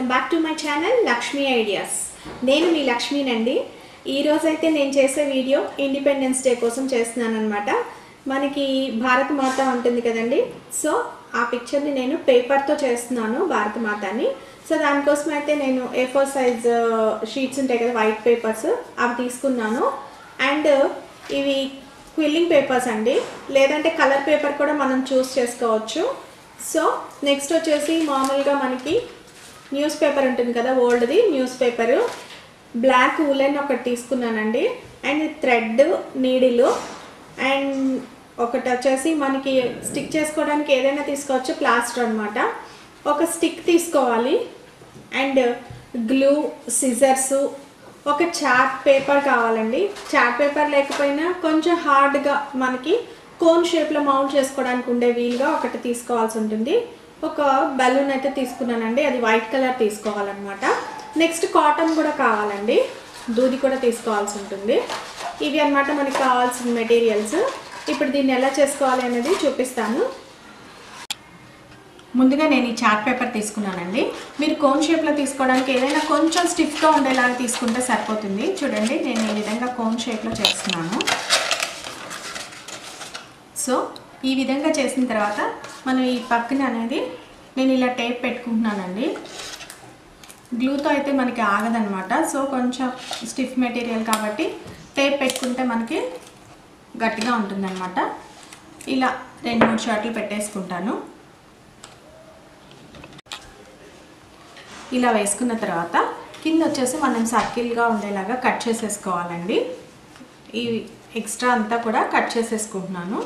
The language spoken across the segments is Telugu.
back to my channel Lakshmi ideas నేను మీ లక్ష్మీనండి ఈరోజైతే నేను చేసే వీడియో ఇండిపెండెన్స్ డే కోసం చేస్తున్నాను అనమాట మనకి భారత మాత ఉంటుంది కదండి సో ఆ పిక్చర్ని నేను పేపర్తో చేస్తున్నాను భారత మాతని సో దానికోసం అయితే నేను ఏ ఫోర్ సైజ్ షీట్స్ ఉంటాయి కదా వైట్ పేపర్స్ అవి తీసుకున్నాను అండ్ ఇవి క్విల్లింగ్ పేపర్స్ అండి లేదంటే కలర్ పేపర్ కూడా మనం చూస్ చేసుకోవచ్చు సో నెక్స్ట్ వచ్చేసి మామూలుగా మనకి న్యూస్ పేపర్ ఉంటుంది కదా ఓల్డ్ది న్యూస్ పేపరు బ్లాక్ ఉలెన్ ఒకటి తీసుకున్నానండి అండ్ థ్రెడ్ నీడిలు అండ్ ఒకటి వచ్చేసి మనకి స్టిక్ చేసుకోవడానికి ఏదైనా తీసుకోవచ్చు ప్లాస్టర్ అనమాట ఒక స్టిక్ తీసుకోవాలి అండ్ గ్లూ సిజర్స్ ఒక చార్ట్ పేపర్ కావాలండి చార్ట్ పేపర్ లేకపోయినా కొంచెం హార్డ్గా మనకి కోన్ షేప్లో మౌంట్ చేసుకోవడానికి ఉండే వీలుగా ఒకటి తీసుకోవాల్సి ఉంటుంది ఒక బలూన్ అయితే తీసుకున్నానండి అది వైట్ కలర్ తీసుకోవాలన్నమాట నెక్స్ట్ కాటన్ కూడా కావాలండి దూది కూడా తీసుకోవాల్సి ఉంటుంది ఇవి అన్నమాట మనకి కావాల్సిన మెటీరియల్స్ ఇప్పుడు దీన్ని ఎలా చేసుకోవాలి అనేది చూపిస్తాను ముందుగా నేను ఈ చార్ట్ పేపర్ తీసుకున్నానండి మీరు కోన్ షేప్లో తీసుకోవడానికి ఏదైనా కొంచెం స్టిఫ్గా ఉండేలాగా తీసుకుంటే సరిపోతుంది చూడండి నేను ఈ విధంగా కోన్ షేప్లో చేస్తున్నాను సో ఈ విధంగా చేసిన తర్వాత మనం ఈ పక్కన అనేది నేను ఇలా టేప్ పెట్టుకుంటున్నానండి గ్లూతో అయితే మనకి ఆగదనమాట సో కొంచెం స్టిఫ్ మెటీరియల్ కాబట్టి టేప్ పెట్టుకుంటే మనకి గట్టిగా ఉంటుందన్నమాట ఇలా రెండు మూడు షర్ట్లు పెట్టేసుకుంటాను ఇలా వేసుకున్న తర్వాత కింద వచ్చేసి మనం సర్కిల్గా ఉండేలాగా కట్ చేసేసుకోవాలండి ఈ ఎక్స్ట్రా అంతా కూడా కట్ చేసేసుకుంటున్నాను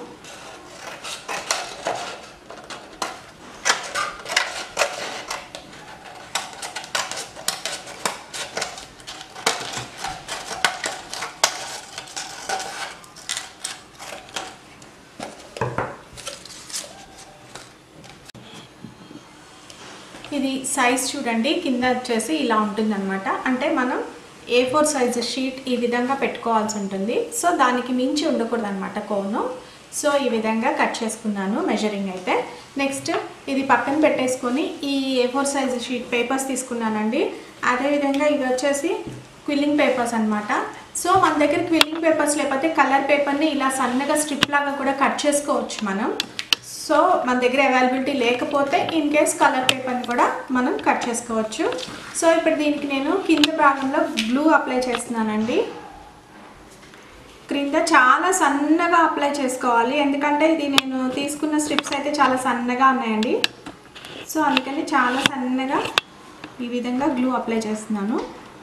ఇది సైజ్ చూడండి కింద వచ్చేసి ఇలా ఉంటుందన్నమాట అంటే మనం ఏ ఫోర్ సైజ్ షీట్ ఈ విధంగా పెట్టుకోవాల్సి ఉంటుంది సో దానికి మించి ఉండకూడదు అనమాట కోను సో ఈ విధంగా కట్ చేసుకున్నాను మెజరింగ్ అయితే నెక్స్ట్ ఇది పక్కన పెట్టేసుకొని ఈ A four size sheet papers తీసుకున్నానండి అదేవిధంగా ఇవి వచ్చేసి క్విల్లింగ్ పేపర్స్ అనమాట సో మన దగ్గర క్విల్లింగ్ పేపర్స్ లేకపోతే కలర్ పేపర్ని ఇలా సన్నగా స్ట్రిప్ లాగా కూడా కట్ చేసుకోవచ్చు మనం సో మన దగ్గర అవైలబిలిటీ లేకపోతే ఇన్ కేస్ కలర్ పేపర్ని కూడా మనం కట్ చేసుకోవచ్చు సో ఇప్పుడు దీనికి నేను కింద భాగంలో గ్లూ అప్లై చేస్తున్నానండి క్రింద చాలా సన్నగా అప్లై చేసుకోవాలి ఎందుకంటే ఇది నేను తీసుకున్న స్ట్రిప్స్ అయితే చాలా సన్నగా ఉన్నాయండి సో అందుకని చాలా సన్నగా ఈ విధంగా గ్లూ అప్లై చేస్తున్నాను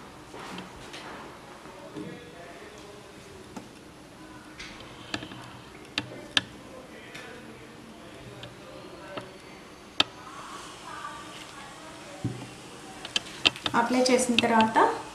అప్లై చేసిన తర్వాత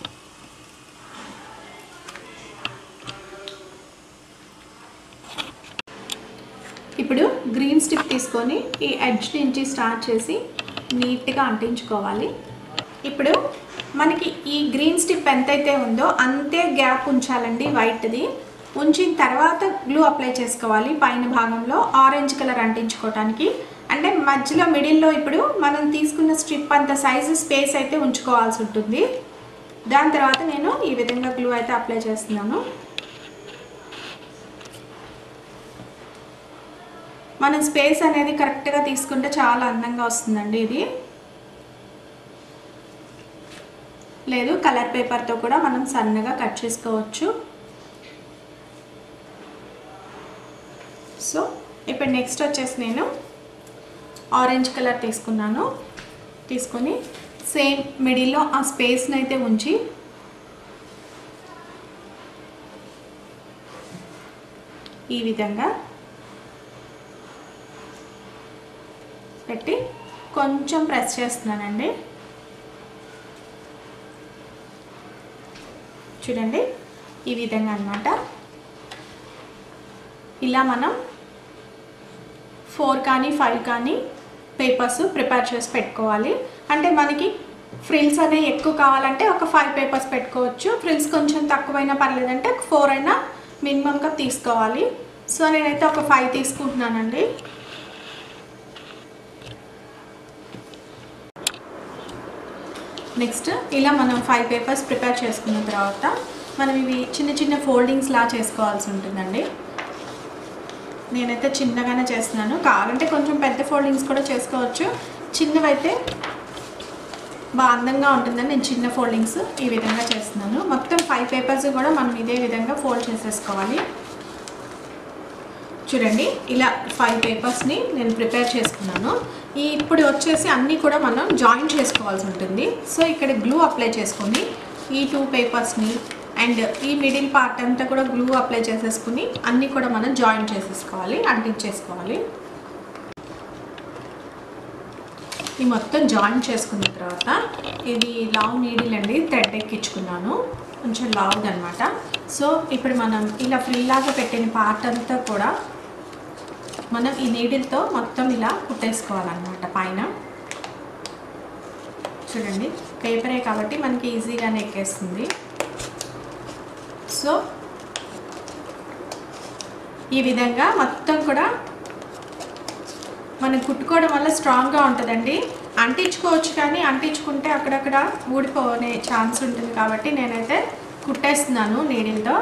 ఇప్పుడు గ్రీన్ స్టిక్ తీసుకొని ఈ ఎడ్జ్ నుంచి స్టార్ట్ చేసి నీట్గా అంటించుకోవాలి ఇప్పుడు మనకి ఈ గ్రీన్ స్టిప్ ఎంతైతే ఉందో అంతే గ్యాప్ ఉంచాలండి వైట్ది ఉంచిన తర్వాత గ్లూ అప్లై చేసుకోవాలి పైన భాగంలో ఆరెంజ్ కలర్ అంటించుకోవడానికి అంటే మధ్యలో మిడిల్లో ఇప్పుడు మనం తీసుకున్న స్ట్రిప్ అంత సైజు స్పేస్ అయితే ఉంచుకోవాల్సి ఉంటుంది దాని తర్వాత నేను ఈ విధంగా గ్లూ అయితే అప్లై చేస్తున్నాను మనం స్పేస్ అనేది కరెక్ట్గా తీసుకుంటే చాలా అందంగా వస్తుందండి ఇది లేదు కలర్ పేపర్తో కూడా మనం సన్నగా కట్ చేసుకోవచ్చు సో ఇప్పుడు నెక్స్ట్ వచ్చేసి నేను ఆరెంజ్ కలర్ తీసుకున్నాను తీసుకొని సేమ్ మిడిల్లో ఆ స్పేస్ని అయితే ఉంచి ఈ విధంగా పెట్టి కొంచెం ప్రెస్ చేస్తున్నానండి చూడండి ఈ విధంగా అనమాట ఇలా మనం ఫోర్ కానీ ఫైవ్ కానీ పేపర్స్ ప్రిపేర్ చేసి పెట్టుకోవాలి అంటే మనకి ఫ్రిల్స్ అనేవి ఎక్కువ కావాలంటే ఒక ఫైవ్ పేపర్స్ పెట్టుకోవచ్చు ఫ్రిల్స్ కొంచెం తక్కువైనా పర్లేదంటే ఒక ఫోర్ అయినా మినిమంగా తీసుకోవాలి సో నేనైతే ఒక ఫైవ్ తీసుకుంటున్నానండి నెక్స్ట్ ఇలా మనం ఫైవ్ పేపర్స్ ప్రిపేర్ చేసుకున్న తర్వాత మనం ఇవి చిన్న చిన్న ఫోల్డింగ్స్ లా చేసుకోవాల్సి ఉంటుందండి నేనైతే చిన్నగానే చేస్తున్నాను కావాలంటే కొంచెం పెద్ద ఫోల్డింగ్స్ కూడా చేసుకోవచ్చు చిన్నవైతే బాగా అందంగా ఉంటుందని నేను చిన్న ఫోల్డింగ్స్ ఈ విధంగా చేస్తున్నాను మొత్తం ఫైవ్ పేపర్స్ కూడా మనం ఇదే విధంగా ఫోల్డ్ చేసేసుకోవాలి చూడండి ఇలా ఫైవ్ పేపర్స్ని నేను ప్రిపేర్ చేసుకున్నాను ఈ ఇప్పుడు వచ్చేసి అన్నీ కూడా మనం జాయిన్ చేసుకోవాల్సి ఉంటుంది సో ఇక్కడ గ్లూ అప్లై చేసుకొని ఈ టూ పేపర్స్ని అండ్ ఈ మిడిల్ పార్ట్ అంతా కూడా గ్లూ అప్లై చేసేసుకుని అన్నీ కూడా మనం జాయిన్ చేసేసుకోవాలి అంటించేసుకోవాలి ఈ మొత్తం జాయిన్ చేసుకున్న తర్వాత ఇది లాంగ్ నీడిల్ అండి థ్రెడ్ ఎక్కించుకున్నాను కొంచెం లావుది అనమాట సో ఇప్పుడు మనం ఇలా ఫ్రీలాగా పెట్టిన పార్ట్ అంతా కూడా మనం ఈ నీడిల్తో మొత్తం ఇలా కుట్టేసుకోవాలన్నమాట పైన చూడండి పేపరే కాబట్టి మనకి ఈజీగానే ఎక్కేస్తుంది సో ఈ విధంగా మొత్తం కూడా మనం కుట్టుకోవడం వల్ల స్ట్రాంగ్గా ఉంటుందండి అంటించుకోవచ్చు కానీ అంటించుకుంటే అక్కడక్కడ ఊడిపోనే ఛాన్స్ ఉంటుంది కాబట్టి నేనైతే కుట్టేస్తున్నాను నీడిల్తో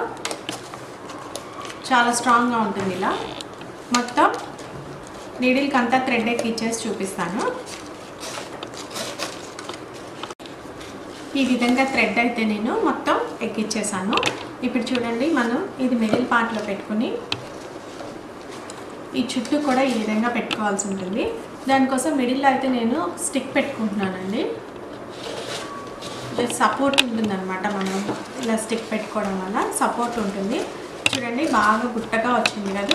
చాలా స్ట్రాంగ్గా ఉంటుంది ఇలా మొత్తం నీడిల్కి అంతా థ్రెడ్ ఎక్కిచ్చేసి చూపిస్తాను ఈ విధంగా థ్రెడ్ అయితే నేను మొత్తం ఎక్కిచ్చేసాను ఇప్పుడు చూడండి మనం ఇది మిడిల్ పార్ట్లో పెట్టుకుని ఈ చుట్టూ కూడా ఈ విధంగా పెట్టుకోవాల్సి ఉంటుంది దానికోసం మిడిల్లో అయితే నేను స్టిక్ పెట్టుకుంటున్నానండి జస్ట్ సపోర్ట్ ఉంటుందన్నమాట మనం ఇలా స్టిక్ పెట్టుకోవడం వల్ల సపోర్ట్ ఉంటుంది చూడండి బాగా గుట్టగా వచ్చింది కదా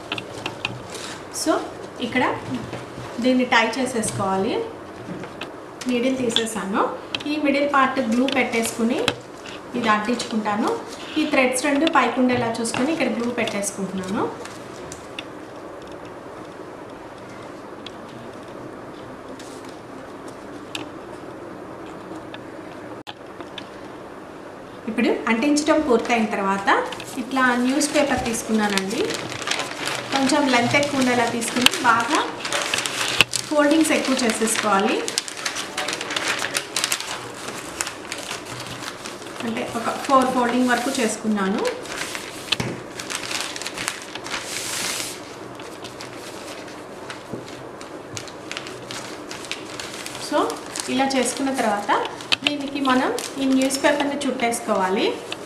సో ఇక్కడ దీన్ని టై చేసేసుకోవాలి మిడిల్ తీసేసాను ఈ మిడిల్ పార్ట్ గ్లూ పెట్టేసుకుని ఇది అంటించుకుంటాను ఈ థ్రెడ్స్ రెండు పైకి ఉండేలా చూసుకొని ఇక్కడ గ్లూ పెట్టేసుకుంటున్నాను ఇప్పుడు అంటించడం పూర్తయిన తర్వాత ఇట్లా న్యూస్ పేపర్ తీసుకున్నానండి కొంచెం లెంత్ ఎక్కువ ఉండేలా తీసుకుని బాగా ఫోల్డింగ్స్ ఎక్కువ చేసేసుకోవాలి అంటే ఒక ఫోర్ ఫోల్డింగ్ వరకు చేసుకున్నాను సో ఇలా చేసుకున్న తర్వాత దీనికి మనం ఈ న్యూస్ పేపర్ని చుట్టేసుకోవాలి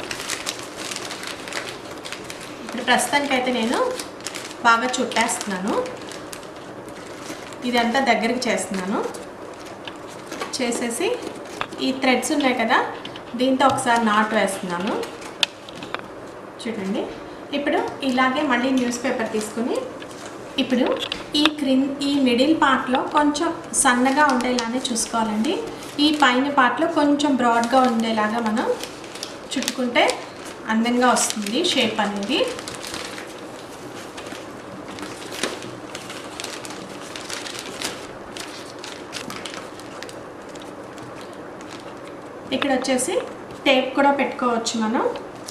ఇప్పుడు ప్రస్తుతానికైతే నేను బాగా చుట్టేస్తున్నాను ఇదంతా దగ్గరికి చేస్తున్నాను చేసేసి ఈ థ్రెడ్స్ ఉన్నాయి కదా దీంతో ఒకసారి నాట్ వేస్తున్నాను చూడండి ఇప్పుడు ఇలాగే మళ్ళీ న్యూస్ పేపర్ తీసుకుని ఇప్పుడు ఈ క్రిన్ ఈ మిడిల్ పార్ట్లో కొంచెం సన్నగా ఉండేలానే చూసుకోవాలండి ఈ పైన పార్ట్లో కొంచెం బ్రాడ్గా ఉండేలాగా మనం చుట్టుకుంటే అందంగా వస్తుంది షేప్ అనేది ఇక్కడ వచ్చేసి టేప్ కూడా పెట్టుకోవచ్చు మనం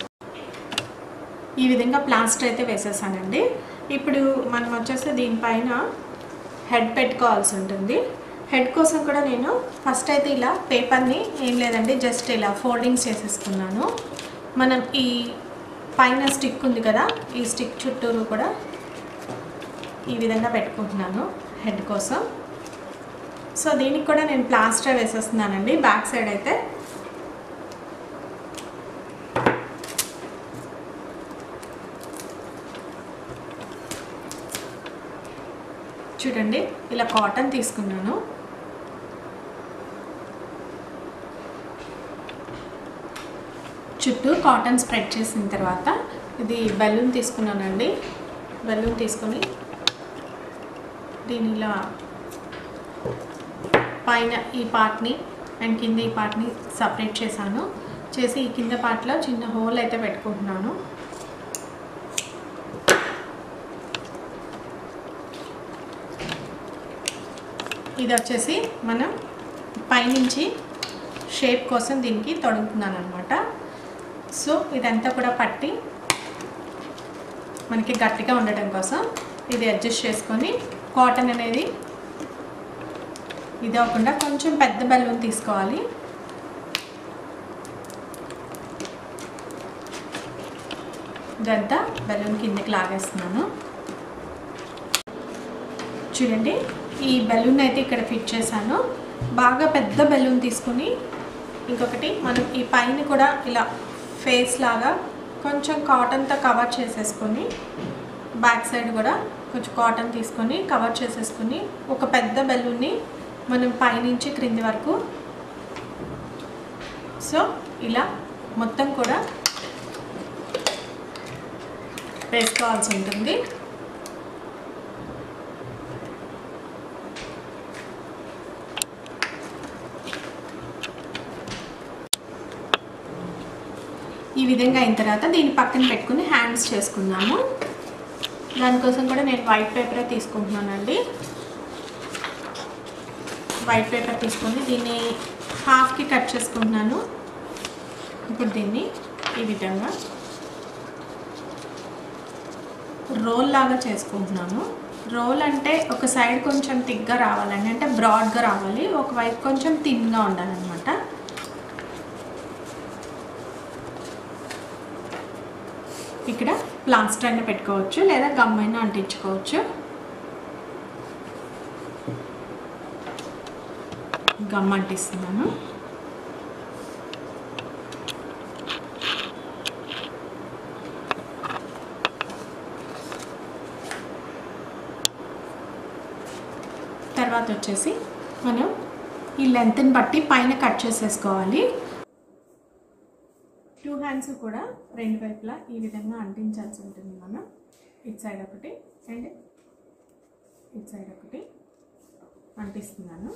ఈ విధంగా ప్లాస్టర్ అయితే వేసేసానండి ఇప్పుడు మనం వచ్చేసి దీనిపైన హెడ్ పెట్టుకోవాల్సి ఉంటుంది హెడ్ కోసం కూడా నేను ఫస్ట్ అయితే ఇలా పేపర్ని ఏం లేదండి జస్ట్ ఇలా ఫోల్డింగ్స్ చేసేసుకున్నాను మనం ఈ పైన స్టిక్ ఉంది కదా ఈ స్టిక్ చుట్టూరు కూడా ఈ విధంగా పెట్టుకుంటున్నాను హెడ్ కోసం సో దీనికి కూడా నేను ప్లాస్టర్ వేసేస్తున్నానండి బ్యాక్ సైడ్ అయితే చూడండి ఇలా కాటన్ తీసుకున్నాను చుట్టూ కాటన్ స్ప్రెడ్ చేసిన తర్వాత ఇది బెలూన్ తీసుకున్నానండి బెలూన్ తీసుకొని దీని ఇలా పైన ఈ పార్ట్ని అండ్ కింద ఈ పార్ట్ని సపరేట్ చేశాను చేసి ఈ కింద పార్ట్లో చిన్న హోల్ అయితే పెట్టుకుంటున్నాను ఇది వచ్చేసి మనం పైనుంచి షేప్ కోసం దీనికి తొడుగుతున్నాను అనమాట సో ఇదంతా కూడా పట్టి మనకి గట్టిగా ఉండటం కోసం ఇది అడ్జస్ట్ చేసుకొని కాటన్ అనేది ఇది అవ్వకుండా కొంచెం పెద్ద బెలూన్ తీసుకోవాలి ఇదంతా బెలూన్ కిందకి లాగేస్తున్నాను చూడండి ఈ బెలూన్ అయితే ఇక్కడ ఫిట్ చేశాను బాగా పెద్ద బెలూన్ తీసుకుని ఇంకొకటి మనం ఈ పైన కూడా ఇలా ఫేస్ లాగా కొంచెం కాటన్తో కవర్ చేసేసుకొని బ్యాక్ సైడ్ కూడా కొంచెం కాటన్ తీసుకొని కవర్ చేసేసుకొని ఒక పెద్ద బెలూన్ని మనం పైనుంచి క్రింది వరకు సో ఇలా మొత్తం కూడా వేసుకోవాల్సి ఉంటుంది ఈ విధంగా అయిన తర్వాత దీన్ని పక్కన పెట్టుకుని హ్యాండ్స్ చేసుకుందాము దానికోసం కూడా నేను వైట్ పేపరే తీసుకుంటున్నానండి వైట్ పేపర్ తీసుకొని దీన్ని హాఫ్కి కట్ చేసుకుంటున్నాను ఇప్పుడు దీన్ని ఈ విధంగా రోల్ లాగా చేసుకుంటున్నాను రోల్ అంటే ఒక సైడ్ కొంచెం థిక్గా రావాలండి అంటే బ్రాడ్గా రావాలి ఒకవైపు కొంచెం థిన్గా ఉండాలన్నమాట ఇక్కడ ప్లాస్టర్ అయినా పెట్టుకోవచ్చు లేదా గమ్ అయినా అంటించుకోవచ్చు గమ్ అంటిస్తున్నాను తర్వాత వచ్చేసి మనం ఈ లెంత్ని బట్టి పైన కట్ చేసేసుకోవాలి టూ హ్యాండ్స్ కూడా రెండు వైపులా ఈ విధంగా అంటించాల్సి ఉంటుంది మనం ఇటు సైడ్ ఒకటి అండ్ ఇటు సైడ్ ఒకటి అంటిస్తున్నాను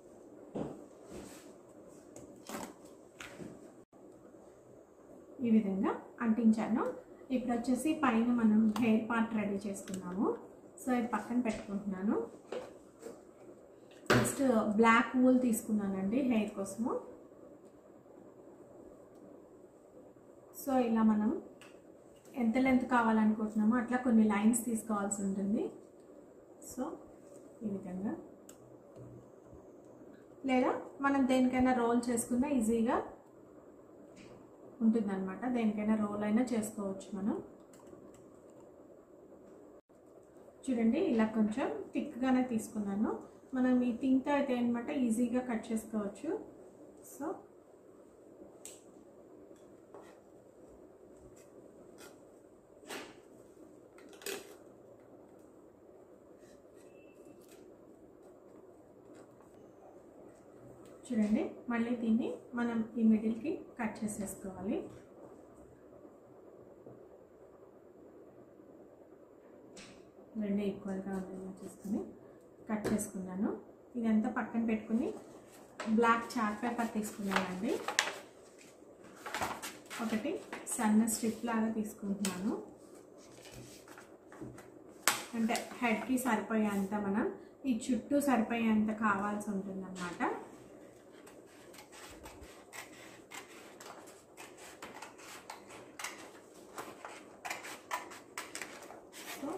ఈ విధంగా అంటించాను ఇప్పుడు వచ్చేసి పైన మనం హెయిర్ పార్ట్ రెడీ చేసుకున్నాము సో ఇది పక్కన పెట్టుకుంటున్నాను నెక్స్ట్ బ్లాక్ వూల్ తీసుకున్నానండి హెయిర్ కోసము సో ఇలా మనం ఎంత లెంత్ కావాలనుకుంటున్నామో అట్లా కొన్ని లైన్స్ తీసుకోవాల్సి ఉంటుంది సో ఈ విధంగా లేదా మనం దేనికైనా రోల్ చేసుకున్నా ఈజీగా ఉంటుందన్నమాట దేనికైనా రోల్ అయినా చేసుకోవచ్చు మనం చూడండి ఇలా కొంచెం థిక్గానే తీసుకున్నాను మనం ఈ థింగ్తో అయితే అనమాట ఈజీగా కట్ చేసుకోవచ్చు సో చూడండి మళ్ళీ దీన్ని మనం ఈ మిడిల్కి కట్ చేసేసుకోవాలి రెండు ఈక్వల్గా ఉండేలా చూసుకొని కట్ చేసుకున్నాను ఇదంతా పక్కన పెట్టుకుని బ్లాక్ చార్ట్ పేపర్ తీసుకున్నానండి ఒకటి సన్న స్ట్రిప్ లాగా తీసుకుంటున్నాను అంటే హెడ్కి సరిపోయేంత మనం ఈ చుట్టూ సరిపోయేంత కావాల్సి ఉంటుందన్నమాట సో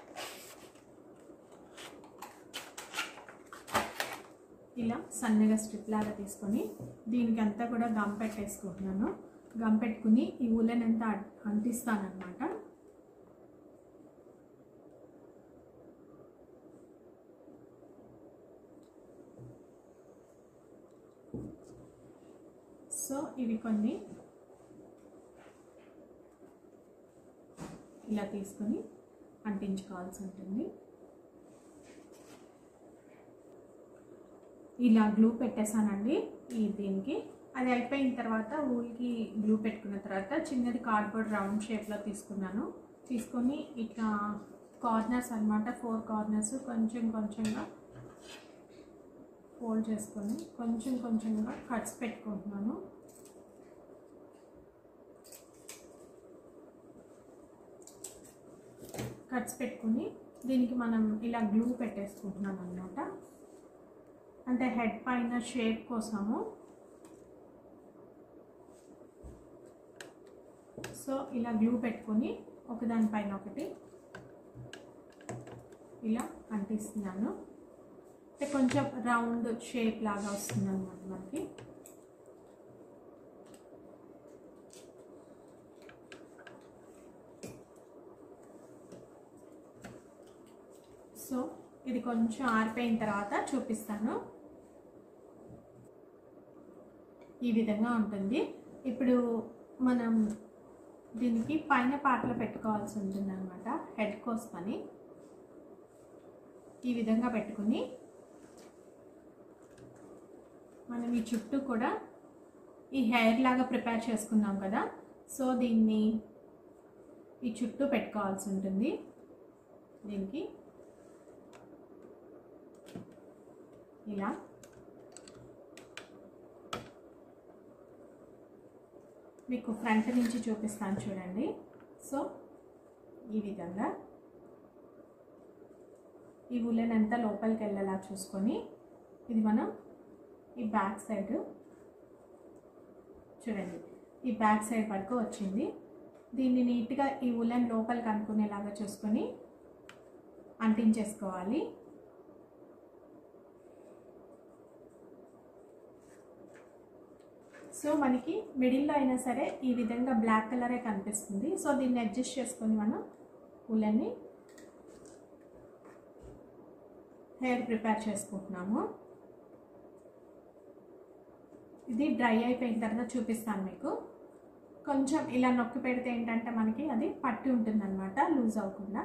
ఇలా సన్నగా స్ట్రిప్ లాగా తీసుకొని దీనికి అంతా కూడా గమ్ పెట్టేసుకుంటున్నాను గమ్ పెట్టుకుని ఈ ఊలెన్ అంతా అంటిస్తాను అనమాట సో ఇవి కొన్ని ఇలా తీసుకొని అంటించుకోవాల్సి ఉంటుంది ఇలా గ్లూ పెట్టేశానండి ఈ దీనికి అది అయిపోయిన తర్వాత ఊల్కి గ్లూ పెట్టుకున్న తర్వాత చిన్నది కార్డ్బోర్డ్ రౌండ్ షేప్లో తీసుకున్నాను తీసుకొని ఇట్లా కార్నర్స్ అన్నమాట ఫోర్ కార్నర్స్ కొంచెం కొంచెంగా ఫోల్డ్ చేసుకొని కొంచెం కొంచెంగా కట్స్ పెట్టుకుంటున్నాను కట్స్ పెట్టుకుని దీనికి మనం ఇలా గ్లూ పెట్టేసుకుంటున్నాం అనమాట అంటే హెడ్ పైన షేప్ కోసము సో ఇలా గ్లూ పెట్టుకొని ఒకదానిపైన ఒకటి ఇలా అంటిస్తున్నాను అంటే కొంచెం రౌండ్ షేప్ లాగా వస్తుంది అనమాట మనకి సో ఇది కొంచెం ఆరిపోయిన తర్వాత చూపిస్తాను ఈ విధంగా ఉంటుంది ఇప్పుడు మనం దీనికి పైన పాటలు పెట్టుకోవాల్సి ఉంటుంది అనమాట హెడ్ కోసమని ఈ విధంగా పెట్టుకుని మనం ఈ చుట్టూ కూడా ఈ హెయిర్ లాగా ప్రిపేర్ చేసుకున్నాం కదా సో దీన్ని ఈ చుట్టూ పెట్టుకోవాల్సి ఉంటుంది దీనికి ఇలా మీకు ఫ్రంట్ నుంచి చూపిస్తాను చూడండి సో ఈ విధంగా ఈ ఉలెన్ అంతా లోపలికి వెళ్ళేలా చూసుకొని ఇది మనం ఈ బ్యాక్ సైడ్ చూడండి ఈ బ్యాక్ సైడ్ వరకు వచ్చింది దీన్ని నీట్గా ఈ ఉలెన్ లోపలికి అనుకునేలాగా చూసుకొని అంటించేసుకోవాలి సో మనకి మిడిల్లో అయినా సరే ఈ విధంగా బ్లాక్ కలరే కనిపిస్తుంది సో దీన్ని అడ్జస్ట్ చేసుకొని మనం ఉలెన్ని హెయిర్ ప్రిపేర్ చేసుకుంటున్నాము ఇది డ్రై అయిపోయిన తర్వాత చూపిస్తాను మీకు కొంచెం ఇలా నొక్కి పెడితే ఏంటంటే మనకి అది పట్టి ఉంటుంది అనమాట లూజ్ అవ్వకుండా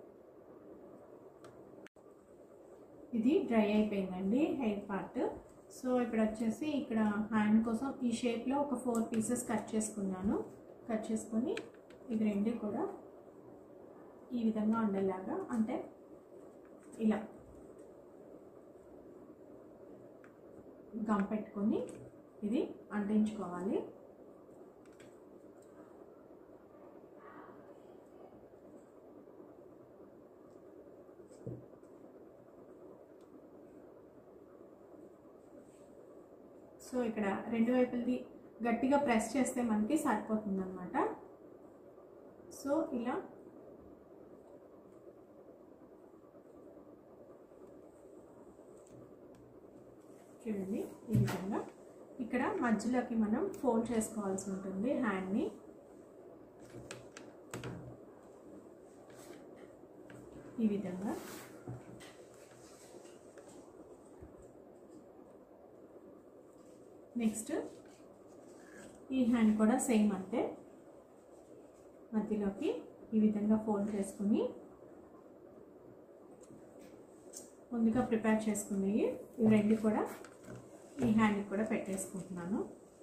ఇది డ్రై అయిపోయిందండి హెయిర్ పార్ట్ సో ఇప్పుడు వచ్చేసి ఇక్కడ హ్యాండ్ కోసం ఈ షేప్లో ఒక ఫోర్ పీసెస్ కట్ చేసుకున్నాను కట్ చేసుకొని ఇది రెండు కూడా ఈ విధంగా ఉండేలాగా అంటే ఇలా గమ్ పెట్టుకొని ఇది అంటించుకోవాలి సో ఇక్కడ రెండు వైపులది గట్టిగా ప్రెస్ చేస్తే మనకి సరిపోతుంది అనమాట సో ఇలా చూడండి ఈ విధంగా ఇక్కడ మధ్యలోకి మనం ఫోల్డ్ చేసుకోవాల్సి ఉంటుంది హ్యాండ్ని ఈ విధంగా నెక్స్ట్ ఈ హ్యాండ్ కూడా సేమ్ అంతే మధ్యలోకి ఈ విధంగా ఫోల్డ్ చేసుకుని ముందుగా ప్రిపేర్ చేసుకున్నవి ఇవి రెండు కూడా ఈ హ్యాండ్కి కూడా పెట్టేసుకుంటున్నాను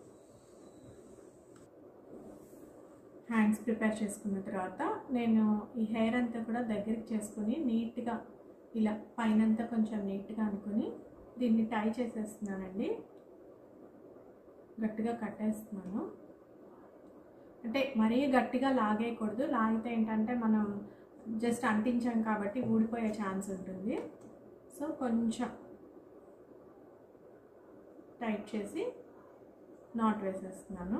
హ్యాండ్స్ ప్రిపేర్ చేసుకున్న తర్వాత నేను ఈ హెయిర్ అంతా కూడా దగ్గరికి చేసుకుని నీట్గా ఇలా పైనంతా కొంచెం నీట్గా అనుకుని దీన్ని టై చేసేస్తున్నానండి గట్టిగా కట్టేస్తున్నాను అంటే మరీ గట్టిగా లాగేయకూడదు లాగితే ఏంటంటే మనం జస్ట్ అంటించాం కాబట్టి ఊడిపోయే ఛాన్స్ ఉంటుంది సో కొంచెం టైట్ చేసి నాట్ వేసేస్తున్నాను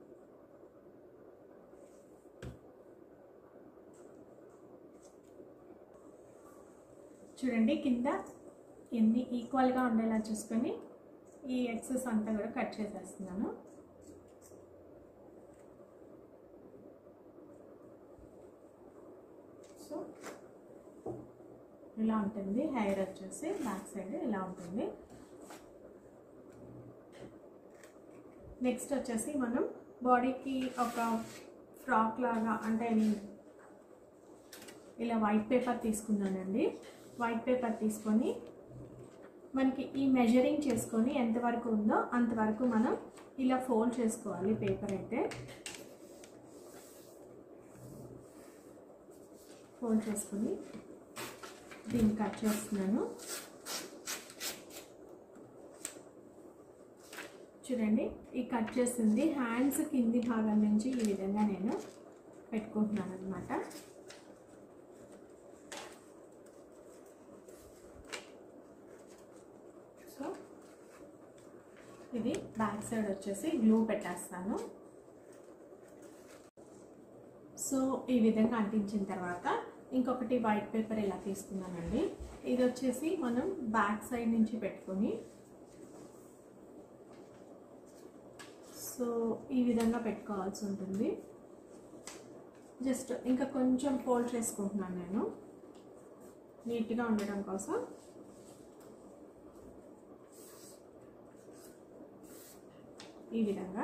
చూడండి కింద ఎన్ని ఈక్వల్గా ఉండేలా చూసుకొని ఈ ఎక్సెస్ అంతా కూడా కట్ చేసేస్తున్నాను సో ఇలా ఉంటుంది హెయిర్ వచ్చేసి బ్యాక్ సైడ్ ఇలా ఉంటుంది నెక్స్ట్ వచ్చేసి మనం బాడీకి ఒక ఫ్రాక్ లాగా అంటే ఇలా వైట్ పేపర్ తీసుకున్నానండి వైట్ పేపర్ తీసుకొని మనకి ఈ మెజరింగ్ చేసుకొని ఎంతవరకు ఉందో అంతవరకు మనం ఇలా ఫోల్డ్ చేసుకోవాలి పేపర్ అయితే ఫోల్డ్ చేసుకొని దీన్ని కట్ చేస్తున్నాను చూడండి ఈ కట్ చేసింది హ్యాండ్స్ కింది భాగం నుంచి ఈ విధంగా నేను పెట్టుకుంటున్నాను అనమాట సో ఇది బ్యాక్ సైడ్ వచ్చేసి గ్లూ పెట్టేస్తాను సో ఈ విధంగా అంటించిన తర్వాత ఇంకొకటి వైట్ పేపర్ ఇలా తీసుకున్నానండి ఇది వచ్చేసి మనం బ్యాక్ సైడ్ నుంచి పెట్టుకొని సో ఈ విధంగా పెట్టుకోవాల్సి ఉంటుంది జస్ట్ ఇంకా కొంచెం ఫోల్డ్ చేసుకుంటున్నాను నేను నీట్గా ఉండడం కోసం ఈ విధంగా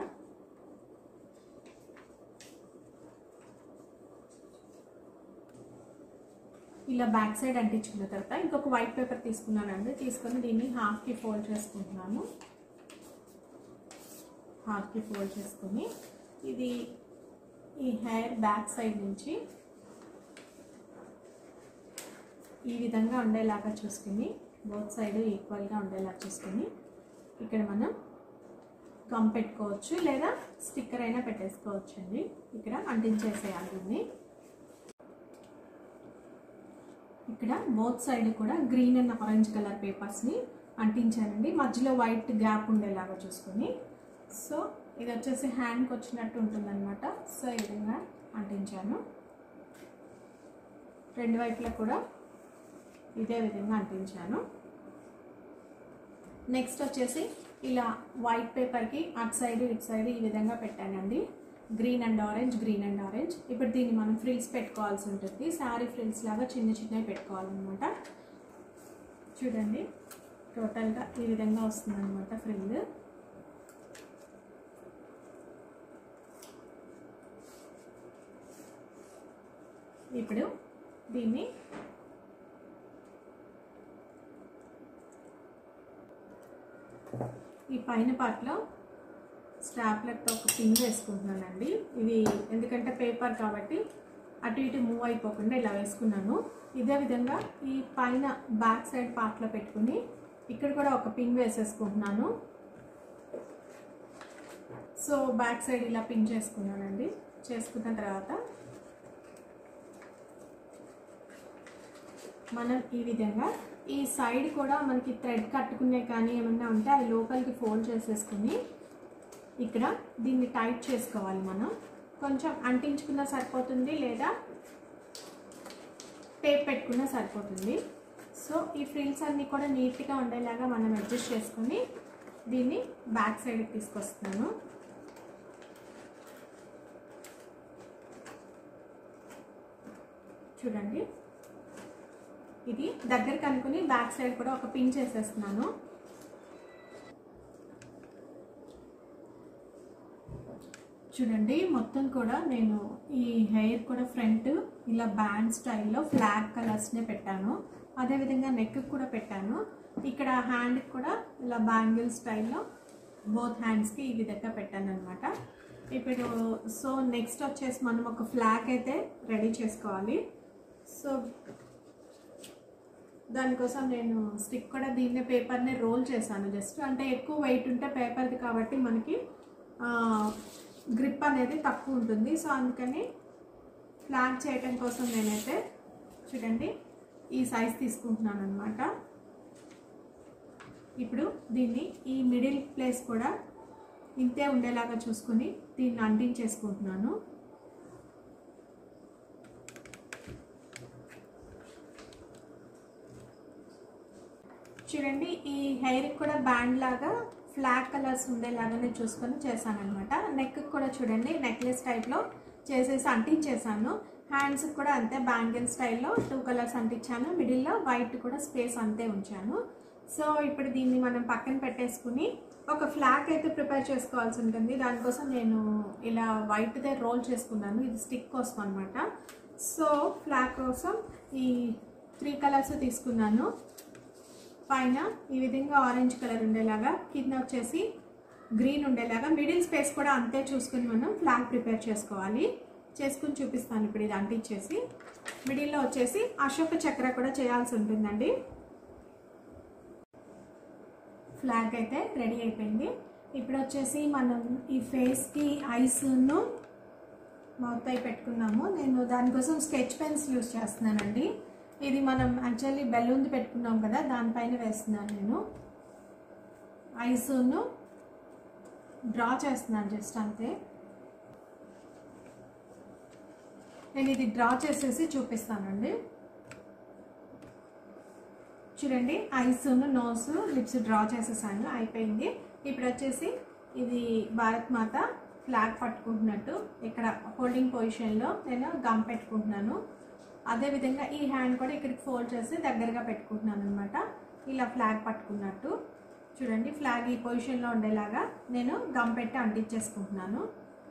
ఇలా బ్యాక్ సైడ్ అంటించుకున్న తర్వాత ఇంకొక వైట్ పేపర్ తీసుకున్నానండి తీసుకొని దీన్ని హాఫ్కి ఫోల్డ్ చేసుకుంటున్నాను హాఫ్కి ఫోల్డ్ చేసుకొని ఇది ఈ హెయిర్ బ్యాక్ సైడ్ నుంచి ఈ విధంగా ఉండేలాగా చూసుకుని బోత్ సైడ్ ఈక్వల్గా ఉండేలా చూసుకొని ఇక్కడ మనం గమ్ పెట్టుకోవచ్చు లేదా స్టిక్కర్ అయినా పెట్టేసుకోవచ్చు అండి ఇక్కడ అంటించేసేయాలి దీన్ని ఇక్కడ బోత్ సైడ్ కూడా గ్రీన్ అండ్ ఆరెంజ్ కలర్ పేపర్స్ని అంటించానండి మధ్యలో వైట్ గ్యాప్ ఉండేలాగా చూసుకొని సో ఇది వచ్చేసి హ్యాండ్కి వచ్చినట్టు ఉంటుందన్నమాట సో ఈ విధంగా అంటించాను రెండు వైపులా కూడా ఇదే విధంగా అంటించాను నెక్స్ట్ వచ్చేసి ఇలా వైట్ పేపర్కి అటు సైడ్ ఇటు సైడ్ ఈ విధంగా పెట్టానండి green and orange green and orange ఇప్పుడు దీన్ని మనం ఫ్రిల్స్ పెట్టుకోవాల్సి ఉంటుంది శారీ ఫ్రిల్స్ లాగా చిన్న చిన్నవి పెట్టుకోవాలన్నమాట చూడండి టోటల్గా ఈ విధంగా వస్తుందన్నమాట ఫ్రిల్ ఇప్పుడు దీన్ని ఈ పైన పార్ట్లో స్టాప్లర్తో ఒక పిన్ వేసుకుంటున్నానండి ఇది ఎందుకంటే పేపర్ కాబట్టి అటు ఇటు మూవ్ అయిపోకుండా ఇలా వేసుకున్నాను ఇదే విధంగా ఈ పైన బ్యాక్ సైడ్ పార్ట్లో పెట్టుకుని ఇక్కడ కూడా ఒక పిన్ వేసేసుకుంటున్నాను సో బ్యాక్ సైడ్ ఇలా పిన్ చేసుకున్నానండి చేసుకున్న తర్వాత మనం ఈ విధంగా ఈ సైడ్ కూడా మనకి థ్రెడ్ కట్టుకునే కానీ ఏమన్నా ఉంటే అది లోపలికి ఫోల్డ్ చేసేసుకుని ఇక్కడ దీన్ని టైట్ చేసుకోవాలి మనం కొంచెం అంటించుకున్నా సరిపోతుంది లేదా టేప్ పెట్టుకున్నా సరిపోతుంది సో ఈ ఫ్రిల్స్ అన్నీ కూడా నీట్గా ఉండేలాగా మనం అడ్జస్ట్ చేసుకొని దీన్ని బ్యాక్ సైడ్కి తీసుకొస్తున్నాను చూడండి ఇది దగ్గరికి అనుకుని బ్యాక్ సైడ్ కూడా ఒక పిన్ చేసేస్తున్నాను చూడండి మొత్తం కూడా నేను ఈ హెయిర్ కూడా ఫ్రంట్ ఇలా బ్యాండ్ స్టైల్లో ఫ్లాగ్ కలర్స్నే పెట్టాను అదేవిధంగా నెక్ కూడా పెట్టాను ఇక్కడ హ్యాండ్కి కూడా ఇలా బ్యాంగిల్ స్టైల్లో బోత్ హ్యాండ్స్కి ఈ విధంగా పెట్టాను అనమాట ఇప్పుడు సో నెక్స్ట్ వచ్చేసి మనం ఒక ఫ్లాగ్ అయితే రెడీ చేసుకోవాలి సో దానికోసం నేను స్టిక్ కూడా దీన్నే పేపర్నే రోల్ చేశాను జస్ట్ అంటే ఎక్కువ వెయిట్ ఉంటే పేపర్ది కాబట్టి మనకి గ్రిప్ అనేది తక్కువ ఉంటుంది సో అందుకని ఫ్లాగ్ చేయటం కోసం నేనైతే చూడండి ఈ సైజ్ తీసుకుంటున్నాను అనమాట ఇప్పుడు దీన్ని ఈ మిడిల్ ప్లేస్ కూడా ఇంతే ఉండేలాగా చూసుకుని దీన్ని అంటించేసుకుంటున్నాను చూడండి ఈ హెయిర్ కూడా బ్యాండ్ లాగా ఫ్లాగ్ కలర్స్ ఉండేలాగానే చూసుకొని చేశాను అనమాట నెక్ కూడా చూడండి నెక్లెస్ టైప్లో చేసేసి అంటించేసాను హ్యాండ్స్ కూడా అంతే బ్యాంగిల్ స్టైల్లో టూ కలర్స్ అంటించాను మిడిల్లో వైట్ కూడా స్పేస్ అంతే ఉంచాను సో ఇప్పుడు దీన్ని మనం పక్కన పెట్టేసుకుని ఒక ఫ్లాగ్ అయితే ప్రిపేర్ చేసుకోవాల్సి ఉంటుంది దానికోసం నేను ఇలా వైట్దే రోల్ చేసుకున్నాను ఇది స్టిక్ కోసం అనమాట సో ఫ్లాగ్ కోసం ఈ త్రీ కలర్స్ తీసుకున్నాను పైన ఈ విధంగా ఆరెంజ్ కలర్ ఉండేలాగా కింద వచ్చేసి గ్రీన్ ఉండేలాగా మిడిల్ స్పేస్ కూడా అంతే చూసుకుని మనం ఫ్లాగ్ ప్రిపేర్ చేసుకోవాలి చేసుకుని చూపిస్తాను ఇప్పుడు ఇది అంటించేసి మిడిల్లో వచ్చేసి అశోక చక్ర కూడా చేయాల్సి ఉంటుందండి ఫ్లాగ్ అయితే రెడీ అయిపోయింది ఇప్పుడు వచ్చేసి మనం ఈ ఫేస్కి ఐస్ను మౌత్ అయి పెట్టుకున్నాము నేను దానికోసం స్కెచ్ పెన్స్ యూస్ చేస్తున్నానండి ఇది మనం యాక్చువల్లీ బెలూన్ పెట్టుకున్నాం కదా దానిపైన వేస్తున్నాను నేను ఐస్ను డ్రా చేస్తున్నాను జస్ట్ అంతే నేను ఇది డ్రా చేసేసి చూపిస్తానండి చూడండి ఐస్ నోస్ లిప్స్ డ్రా చేసేసాను అయిపోయింది ఇప్పుడు వచ్చేసి ఇది భారత్ మాత ఫ్లాగ్ పట్టుకుంటున్నట్టు ఇక్కడ హోల్డింగ్ పొజిషన్లో నేను గమ్ పెట్టుకుంటున్నాను అదేవిధంగా ఈ హ్యాండ్ కూడా ఇక్కడికి ఫోల్డ్ చేసి దగ్గరగా పెట్టుకుంటున్నాను అనమాట ఇలా ఫ్లాగ్ పట్టుకున్నట్టు చూడండి ఫ్లాగ్ ఈ పొజిషన్లో ఉండేలాగా నేను గమ్ పెట్టి అంటించేసుకుంటున్నాను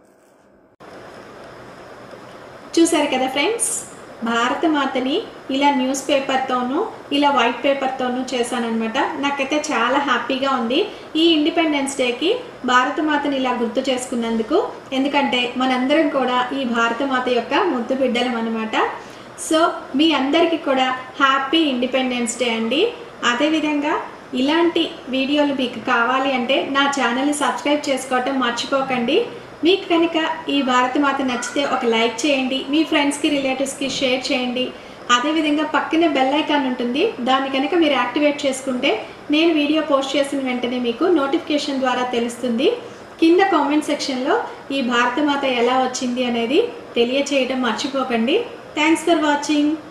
చూసారు కదా ఫ్రెండ్స్ భారత మాతని ఇలా న్యూస్ పేపర్తోనూ ఇలా వైట్ పేపర్తోనూ చేశానఅనమాట నాకైతే చాలా హ్యాపీగా ఉంది ఈ ఇండిపెండెన్స్ డేకి భారత మాతని ఇలా గుర్తు చేసుకున్నందుకు ఎందుకంటే మనందరం కూడా ఈ భారత మాత యొక్క ముద్దు బిడ్డలం అనమాట సో మీ అందరికీ కూడా హ్యాపీ ఇండిపెండెన్స్ డే అండి అదేవిధంగా ఇలాంటి వీడియోలు మీకు కావాలి అంటే నా ఛానల్ని సబ్స్క్రైబ్ చేసుకోవటం మర్చిపోకండి మీకు కనుక ఈ భారతమాత నచ్చితే ఒక లైక్ చేయండి మీ ఫ్రెండ్స్కి రిలేటివ్స్కి షేర్ చేయండి అదేవిధంగా పక్కనే బెల్ ఐకాన్ ఉంటుంది దాన్ని కనుక మీరు యాక్టివేట్ చేసుకుంటే నేను వీడియో పోస్ట్ చేసిన వెంటనే మీకు నోటిఫికేషన్ ద్వారా తెలుస్తుంది కింద కామెంట్ సెక్షన్లో ఈ భారతమాత ఎలా వచ్చింది అనేది తెలియచేయడం మర్చిపోకండి థ్యాంక్స్ ఫర్ వాచింగ్